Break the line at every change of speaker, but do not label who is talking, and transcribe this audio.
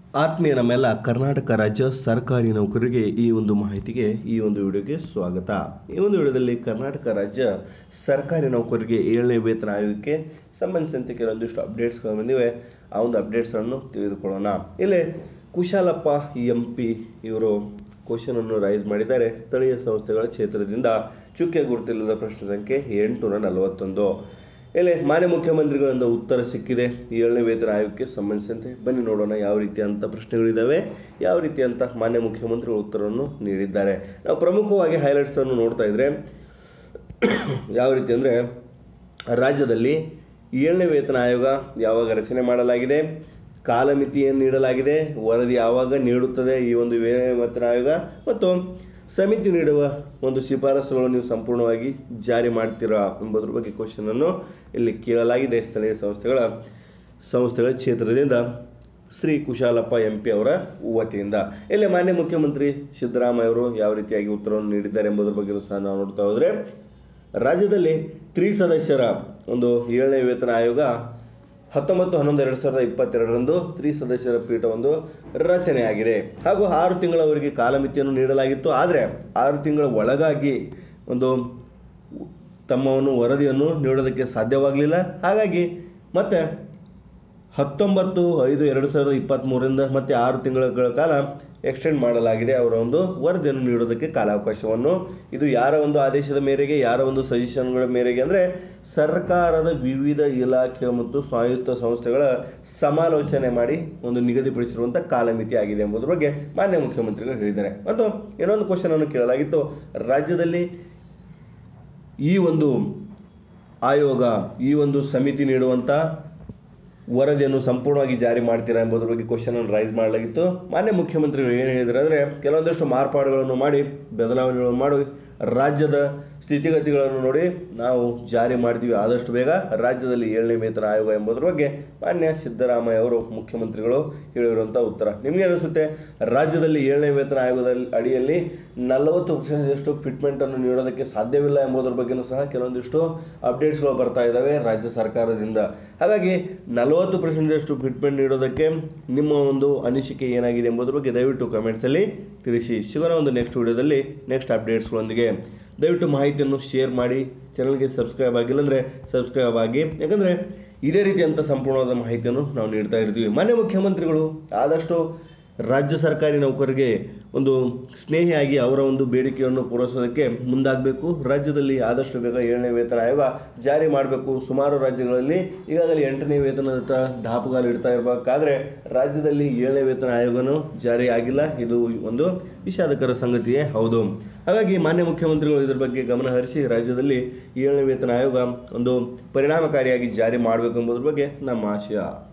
ಆತ್ಮೀಯ ನಮ್ಮೆಲ್ಲ ಕರ್ನಾಟಕ ರಾಜ್ಯ ಸರ್ಕಾರಿ ನೌಕರರಿಗೆ ಈ ಒಂದು ಮಾಹಿತಿಗೆ ಈ ಒಂದು ವಿಡಿಯೋಗೆ ಸ್ವಾಗತ ಈ ಒಂದು ವಿಡಿಯೋದಲ್ಲಿ ಕರ್ನಾಟಕ ರಾಜ್ಯ ಸರ್ಕಾರಿ ನೌಕರರಿಗೆ ಏಳನೇ ವೇತನ ಆಯೋಗಕ್ಕೆ ಸಂಬಂಧಿಸಿದಂತೆ ಕೆಲವೊಂದಿಷ್ಟು ಅಪ್ಡೇಟ್ಸ್ಗಳು ಬಂದಿವೆ ಆ ಒಂದು ಅಪ್ಡೇಟ್ಸನ್ನು ತಿಳಿದುಕೊಳ್ಳೋಣ ಇಲ್ಲಿ ಕುಶಾಲಪ್ಪ ಎಂ ಪಿ ಇವರು ಕ್ವಶನನ್ನು ರೈಸ್ ಮಾಡಿದ್ದಾರೆ ಸ್ಥಳೀಯ ಸಂಸ್ಥೆಗಳ ಕ್ಷೇತ್ರದಿಂದ ಚುಕ್ಕೆ ಗುರುತಿಲ್ಲದ ಪ್ರಶ್ನೆ ಸಂಖ್ಯೆ ಎಂಟುನೂರ ನಲವತ್ತೊಂದು ಇಲ್ಲಿ ಮಾನ್ಯ ಮುಖ್ಯಮಂತ್ರಿಗಳಿಂದ ಉತ್ತರ ಸಿಕ್ಕಿದೆ ಈ ಏಳನೇ ವೇತನ ಆಯೋಗಕ್ಕೆ ಸಂಬಂಧಿಸಿದಂತೆ ಬನ್ನಿ ನೋಡೋಣ ಯಾವ ರೀತಿಯಂಥ ಪ್ರಶ್ನೆಗಳಿದ್ದಾವೆ ಯಾವ ರೀತಿಯಂಥ ಮಾನ್ಯ ಮುಖ್ಯಮಂತ್ರಿಗಳು ಉತ್ತರವನ್ನು ನೀಡಿದ್ದಾರೆ ನಾವು ಪ್ರಮುಖವಾಗಿ ಹೈಲೈಟ್ಸನ್ನು ನೋಡ್ತಾ ಇದ್ರೆ ಯಾವ ರೀತಿ ಅಂದರೆ ರಾಜ್ಯದಲ್ಲಿ ಏಳನೇ ವೇತನ ಆಯೋಗ ಯಾವಾಗ ರಚನೆ ಮಾಡಲಾಗಿದೆ ಕಾಲಮಿತಿಯನ್ನು ನೀಡಲಾಗಿದೆ ವರದಿ ಯಾವಾಗ ನೀಡುತ್ತದೆ ಈ ಒಂದು ಏಳನೇ ವೇತನ ಆಯೋಗ ಮತ್ತು ಸಮಿತಿ ನೀಡುವ ಒಂದು ಶಿಫಾರಸುಗಳನ್ನು ನೀವು ಸಂಪೂರ್ಣವಾಗಿ ಜಾರಿ ಮಾಡ್ತೀರಾ ಎಂಬುದರ ಬಗ್ಗೆ ಕ್ವಶನನ್ನು ಇಲ್ಲಿ ಕೇಳಲಾಗಿದೆ ಸ್ಥಳೀಯ ಸಂಸ್ಥೆಗಳ ಸಂಸ್ಥೆಗಳ ಕ್ಷೇತ್ರದಿಂದ ಶ್ರೀ ಕುಶಾಲಪ್ಪ ಎಂ ಪಿ ಅವರ ವತಿಯಿಂದ ಇಲ್ಲಿ ಮಾನ್ಯ ಮುಖ್ಯಮಂತ್ರಿ ಸಿದ್ದರಾಮಯ್ಯ ಅವರು ಯಾವ ರೀತಿಯಾಗಿ ಉತ್ತರವನ್ನು ನೀಡಿದ್ದಾರೆ ಎಂಬುದರ ಬಗ್ಗೆ ಸಹ ನಾವು ನೋಡ್ತಾ ಹೋದರೆ ರಾಜ್ಯದಲ್ಲಿ ತ್ರಿಸದಸ್ಯರ ಒಂದು ಏಳನೇ ವೇತನ ಆಯೋಗ ಹತ್ತೊಂಬತ್ತು ಹನ್ನೊಂದು ಎರಡು ಸಾವಿರದ ಇಪ್ಪತ್ತೆರಡರಂದು ತ್ರಿಸದಸ್ಯರ ಪೀಠವೊಂದು ರಚನೆಯಾಗಿದೆ ಹಾಗೂ ಆರು ತಿಂಗಳವರೆಗೆ ಕಾಲಮಿತಿಯನ್ನು ನೀಡಲಾಗಿತ್ತು ಆದರೆ ಆರು ತಿಂಗಳ ಒಳಗಾಗಿ ಒಂದು ತಮ್ಮ ಒಂದು ವರದಿಯನ್ನು ನೀಡೋದಕ್ಕೆ ಸಾಧ್ಯವಾಗಲಿಲ್ಲ ಹಾಗಾಗಿ ಮತ್ತೆ ಹತ್ತೊಂಬತ್ತು ಐದು ಎರಡು ಸಾವಿರದ ಇಪ್ಪತ್ತ್ಮೂರರಿಂದ ಮತ್ತೆ ಆರು ತಿಂಗಳ ಕಾಲ ಎಕ್ಸ್ಟೆಂಡ್ ಮಾಡಲಾಗಿದೆ ಅವರ ಒಂದು ವರದಿಯನ್ನು ನೀಡೋದಕ್ಕೆ ಕಾಲಾವಕಾಶವನ್ನು ಇದು ಯಾರ ಒಂದು ಆದೇಶದ ಮೇರೆಗೆ ಯಾರ ಒಂದು ಸಜೆಷನ್ಗಳ ಮೇರೆಗೆ ಅಂದರೆ ಸರ್ಕಾರದ ವಿವಿಧ ಇಲಾಖೆ ಮತ್ತು ಸ್ವಾಯತ್ತ ಸಂಸ್ಥೆಗಳ ಸಮಾಲೋಚನೆ ಮಾಡಿ ಒಂದು ನಿಗದಿಪಡಿಸಿರುವಂಥ ಕಾಲಮಿತಿ ಆಗಿದೆ ಎಂಬುದರ ಬಗ್ಗೆ ಮಾನ್ಯ ಮುಖ್ಯಮಂತ್ರಿಗಳು ಹೇಳಿದ್ದಾರೆ ಮತ್ತು ಇನ್ನೊಂದು ಕ್ವಶನ್ ಅನ್ನು ಕೇಳಲಾಗಿತ್ತು ರಾಜ್ಯದಲ್ಲಿ ಈ ಒಂದು ಆಯೋಗ ಈ ಒಂದು ಸಮಿತಿ ನೀಡುವಂಥ ವರದಿಯನ್ನು ಸಂಪೂರ್ಣವಾಗಿ ಜಾರಿ ಮಾಡ್ತೀರಾ ಎಂಬುದರ ಬಗ್ಗೆ ಕ್ವಶನ್ ಅನ್ನು ರೈಸ್ ಮಾಡಲಾಗಿತ್ತು ಮಾನ್ಯ ಮುಖ್ಯಮಂತ್ರಿಗಳು ಏನು ಹೇಳಿದ್ದಾರೆ ಅಂದರೆ ಕೆಲವೊಂದಷ್ಟು ಮಾರ್ಪಾಡುಗಳನ್ನು ಮಾಡಿ ಬದಲಾವಣೆಗಳನ್ನು ಮಾಡಿ ರಾಜ್ಯದ ಸ್ಥಿತಿಗತಿಗಳನ್ನು ನೋಡಿ ನಾವು ಜಾರಿ ಮಾಡ್ತೀವಿ ಆದಷ್ಟು ಬೇಗ ರಾಜ್ಯದಲ್ಲಿ ಏಳನೇ ವೇತನ ಆಯೋಗ ಎಂಬುದರ ಬಗ್ಗೆ ಮಾನ್ಯ ಸಿದ್ದರಾಮಯ್ಯ ಅವರು ಮುಖ್ಯಮಂತ್ರಿಗಳು ಹೇಳಿರುವಂಥ ಉತ್ತರ ನಿಮಗೆ ಅನಿಸುತ್ತೆ ರಾಜ್ಯದಲ್ಲಿ ಏಳನೇ ವೇತನ ಆಯೋಗದ ಅಡಿಯಲ್ಲಿ ನಲವತ್ತು ಪರ್ಸೆಂಟಷ್ಟು ಫಿಟ್ಮೆಂಟನ್ನು ನೀಡೋದಕ್ಕೆ ಸಾಧ್ಯವಿಲ್ಲ ಎಂಬುದರ ಬಗ್ಗೆಯೂ ಸಹ ಕೆಲವೊಂದಿಷ್ಟು ಅಪ್ಡೇಟ್ಸ್ಗಳು ಬರ್ತಾ ಇದ್ದಾವೆ ರಾಜ್ಯ ಸರ್ಕಾರದಿಂದ ಹಾಗಾಗಿ ನಲವತ್ತು ಪರ್ಸೆಂಟಷ್ಟು ಫಿಟ್ಮೆಂಟ್ ನೀಡೋದಕ್ಕೆ ನಿಮ್ಮ ಒಂದು ಅನಿಸಿಕೆ ಏನಾಗಿದೆ ಎಂಬುದರ ಬಗ್ಗೆ ದಯವಿಟ್ಟು ಕಮೆಂಟ್ಸಲ್ಲಿ ತಿಳಿಸಿ ಸಿಗೋಣ ಒಂದು ನೆಕ್ಸ್ಟ್ ವಿಡಿಯೋದಲ್ಲಿ ನೆಕ್ಸ್ಟ್ ಅಪ್ಡೇಟ್ಸ್ಗಳೊಂದಿಗೆ ದಯವಿಟ್ಟು ಮಾಹಿತಿಯನ್ನು ಶೇರ್ ಮಾಡಿ ಚಾನಲ್ಗೆ ಸಬ್ಸ್ಕ್ರೈಬ್ ಆಗಿಲ್ಲ ಅಂದರೆ ಸಬ್ಸ್ಕ್ರೈಬ್ ಆಗಿ ಯಾಕಂದರೆ ಇದೇ ರೀತಿಯಂಥ ಸಂಪೂರ್ಣವಾದ ಮಾಹಿತಿಯನ್ನು ನಾವು ನೀಡ್ತಾ ಇರ್ತೀವಿ ಮಾನ್ಯ ಮುಖ್ಯಮಂತ್ರಿಗಳು ಆದಷ್ಟು ರಾಜ್ಯ ಸರ್ಕಾರಿ ನೌಕರರಿಗೆ ಒಂದು ಸ್ನೇಹಿಯಾಗಿ ಅವರ ಒಂದು ಬೇಡಿಕೆಯನ್ನು ಪೂರೈಸೋದಕ್ಕೆ ಮುಂದಾಗಬೇಕು ರಾಜ್ಯದಲ್ಲಿ ಆದಷ್ಟು ಬೇಗ ಏಳನೇ ವೇತನ ಆಯೋಗ ಜಾರಿ ಮಾಡಬೇಕು ಸುಮಾರು ರಾಜ್ಯಗಳಲ್ಲಿ ಈಗಾಗಲೇ ಎಂಟನೇ ವೇತನದ ದಾಪುಗಾಲು ಇಡ್ತಾ ಇರಬೇಕಾದ್ರೆ ರಾಜ್ಯದಲ್ಲಿ ಏಳನೇ ವೇತನ ಆಯೋಗನೂ ಜಾರಿ ಆಗಿಲ್ಲ ಇದು ಒಂದು ವಿಷಾದಕರ ಸಂಗತಿಯೇ ಹೌದು ಹಾಗಾಗಿ ಮಾನ್ಯ ಮುಖ್ಯಮಂತ್ರಿಗಳು ಇದರ ಬಗ್ಗೆ ಗಮನ ಹರಿಸಿ ರಾಜ್ಯದಲ್ಲಿ ಏಳನೇ ವೇತನ ಆಯೋಗ ಒಂದು ಪರಿಣಾಮಕಾರಿಯಾಗಿ ಜಾರಿ ಮಾಡಬೇಕು ಎಂಬುದರ ಬಗ್ಗೆ ನಮ್ಮ ಆಶಯ